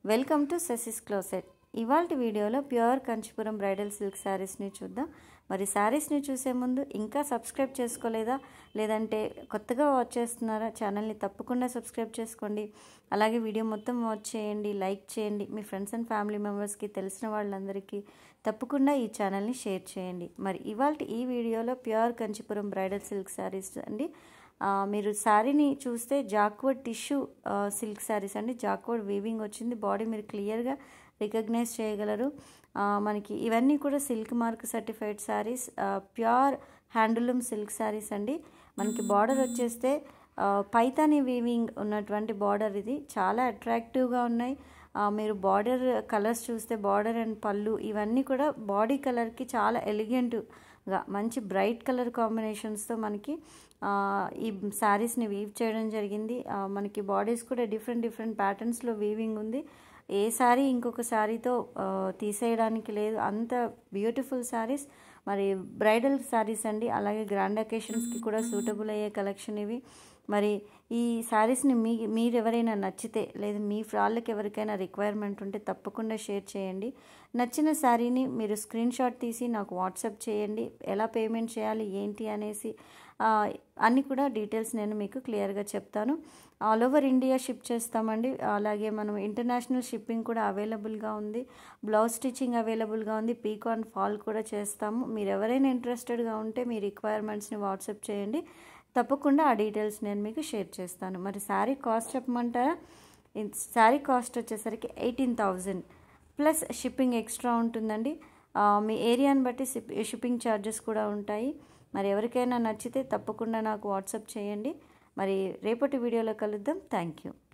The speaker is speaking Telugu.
వెల్కమ్ టు సెసిస్ క్లోసెట్ ఇవాళ వీడియోలో ప్యూర్ కంచిపురం బ్రైడల్ సిల్క్ శారీస్ని చూద్దాం మరి శారీస్ని చూసే ముందు ఇంకా సబ్స్క్రైబ్ చేసుకోలేదా లేదంటే కొత్తగా వాచ్ చేస్తున్నారా ఛానల్ని తప్పకుండా సబ్స్క్రైబ్ చేసుకోండి అలాగే వీడియో మొత్తం వాచ్ చేయండి లైక్ చేయండి మీ ఫ్రెండ్స్ అండ్ ఫ్యామిలీ మెంబర్స్కి తెలిసిన వాళ్ళందరికీ తప్పకుండా ఈ ఛానల్ని షేర్ చేయండి మరి ఇవాళ ఈ వీడియోలో pure Kanchipuram bridal silk sarees అండి మీరు శారీని చూస్తే జాక్వర్డ్ టిష్యూ సిల్క్ శారీస్ అండి జాక్వర్డ్ వీవింగ్ వచ్చింది బాడీ మీరు క్లియర్గా రికగ్నైజ్ చేయగలరు మనకి ఇవన్నీ కూడా silk mark certified sarees pure handloom silk sarees అండి మనకి బార్డర్ వచ్చేస్తే పైతాని వీవింగ్ ఉన్నటువంటి బార్డర్ ఇది చాలా అట్రాక్టివ్గా ఉన్నాయి మీరు బార్డర్ కలర్స్ చూస్తే బార్డర్ అండ్ పళ్ళు ఇవన్నీ కూడా బాడీ కలర్కి చాలా ఎలిగెంట్గా మంచి బ్రైట్ కలర్ కాంబినేషన్స్తో మనకి ఈ శారీస్ని వీవ్ చేయడం జరిగింది మనకి బాడీస్ కూడా డిఫరెంట్ డిఫరెంట్ ప్యాటర్న్స్లో వీవింగ్ ఉంది ఏ శారీ ఇంకొక శారీతో తీసేయడానికి లేదు అంత బ్యూటిఫుల్ శారీస్ మరి బ్రైడల్ శారీస్ అండి అలాగే గ్రాండ్ అకేషన్స్కి కూడా సూటబుల్ అయ్యే కలెక్షన్ ఇవి మరి ఈ శారీస్ని మీ మీరు ఎవరైనా నచ్చితే లేదా మీ వాళ్ళకి ఎవరికైనా రిక్వైర్మెంట్ ఉంటే తప్పకుండా షేర్ చేయండి నచ్చిన శారీని మీరు స్క్రీన్ షాట్ తీసి నాకు వాట్సాప్ చేయండి ఎలా పేమెంట్ చేయాలి ఏంటి అనేసి అన్నీ కూడా డీటెయిల్స్ నేను మీకు క్లియర్గా చెప్తాను ఆల్ ఓవర్ ఇండియా షిప్ చేస్తామండి అలాగే మనం ఇంటర్నేషనల్ షిప్పింగ్ కూడా అవైలబుల్గా ఉంది బ్లౌజ్ స్టిచ్చింగ్ అవైలబుల్గా ఉంది పీకాన్ ఫాల్ కూడా చేస్తాము మీరు ఎవరైనా ఇంట్రెస్టెడ్గా ఉంటే మీ రిక్వైర్మెంట్స్ని వాట్సాప్ చేయండి తప్పకుండా ఆ డీటెయిల్స్ నేను మీకు షేర్ చేస్తాను మరి శారీ కాస్ట్ చెప్పమంటారా శారీ కాస్ట్ వచ్చేసరికి eighteen thousand plus shipping extra ఉంటుందండి మీ ఏరియాని బట్టి షిప్పింగ్ ఛార్జెస్ కూడా ఉంటాయి మరి ఎవరికైనా నచ్చితే తప్పకుండా నాకు వాట్సాప్ చేయండి మరి రేపటి వీడియోలో కలుద్దాం థ్యాంక్ యూ